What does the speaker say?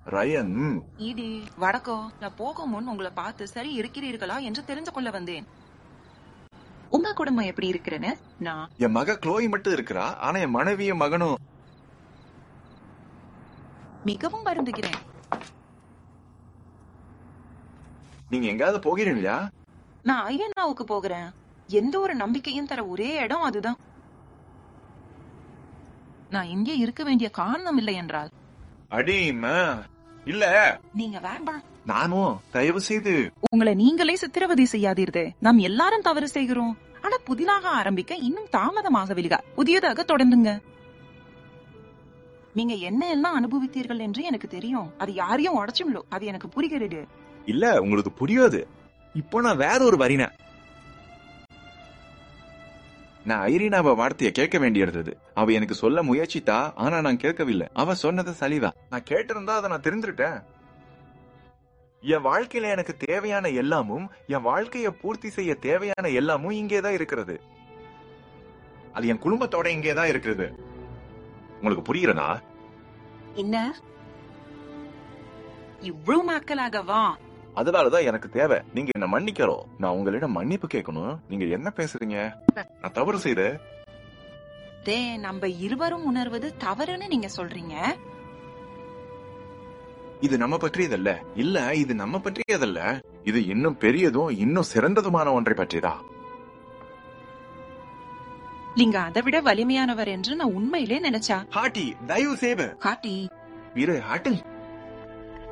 Ryan ED வடக்கோ நான் போகும் முன் உங்களை பார்த்து சரி இருக்கிறீர்களா என்று தெரிந்து கொள்ள வந்தேன் உங்க குடும்பம் எப்படி இருக்கிறேன்னு நான் என் மக க்ளோய் மட்டும் இருக்கிறா ஆனா என் மனைவியும் மகனும் மிகவும் வருந்துகிறேன் நீங்க எங்காவது போகிறீங்களா நான் ஐயனாவுக்கு போகிறேன் எந்த ஒரு நம்பிக்கையும் தர ஒரே இடம் அதுதான் நான் இங்கே இருக்க வேண்டிய காரணம் இல்லை என்றால் அடிமா இல்ல நீங்க வேண்டாம் நானும் தயவு செய்து உங்களை நீங்களே சித்திரவதை செய்யாதீர்களே நாம் எல்லாரும் தவறு செய்கிறோம் ஆனா புதிதாக ஆரம்பிக்க இன்னும் தாமதமாகவில்லை புதியதாக தொடர்ந்துங்க நீங்க என்ன எல்லாம் அனுபவித்தீர்கள் என்று எனக்கு தெரியும் அது யாரையும் உடச்சும்லோ அது எனக்கு புரிகிறது இல்ல உங்களுக்கு புரியாது இப்போ நான் வேற ஒரு வரின நான் ஐரினாவ வார்த்தைய கேட்க வேண்டியிருந்தது அவ எனக்கு சொல்ல முயற்சித்தா ஆனா நான் கேட்கவில்லை அவ சொன்னது சலிதா நான் கேட்டிருந்தா அதை நான் தெரிஞ்சுட்டேன் என் வாழ்க்கையில எனக்கு தேவையான எல்லாமும் என் வாழ்க்கைய பூர்த்தி செய்ய தேவையான எல்லாமும் இங்கேதான் இருக்கிறது அது என் குடும்பத்தோட இங்கேதான் இருக்கிறது உங்களுக்கு புரியுறதா என்ன இவ்வளவு நாட்களாகவா அதனாலதான் எனக்கு தேவை நீங்க என்ன மன்னிக்கிறோம் நான் உங்களிடம் மன்னிப்பு கேட்கணும் நீங்க என்ன பேசுறீங்க நான் தவறு செய்த தே நம்ம இருவரும் உணர்வது தவறுன்னு நீங்க சொல்றீங்க இது நம்ம பற்றியதல்ல இல்ல இது நம்ம பற்றியதல்ல இது இன்னும் பெரியதும் இன்னும் சிறந்ததுமான ஒன்றை பற்றியதா நீங்க அதை விட வலிமையானவர் என்று நான் உண்மையிலே நினைச்சா ஹாட்டி தயவு செய்து காட்டி இரு ஹாட்டு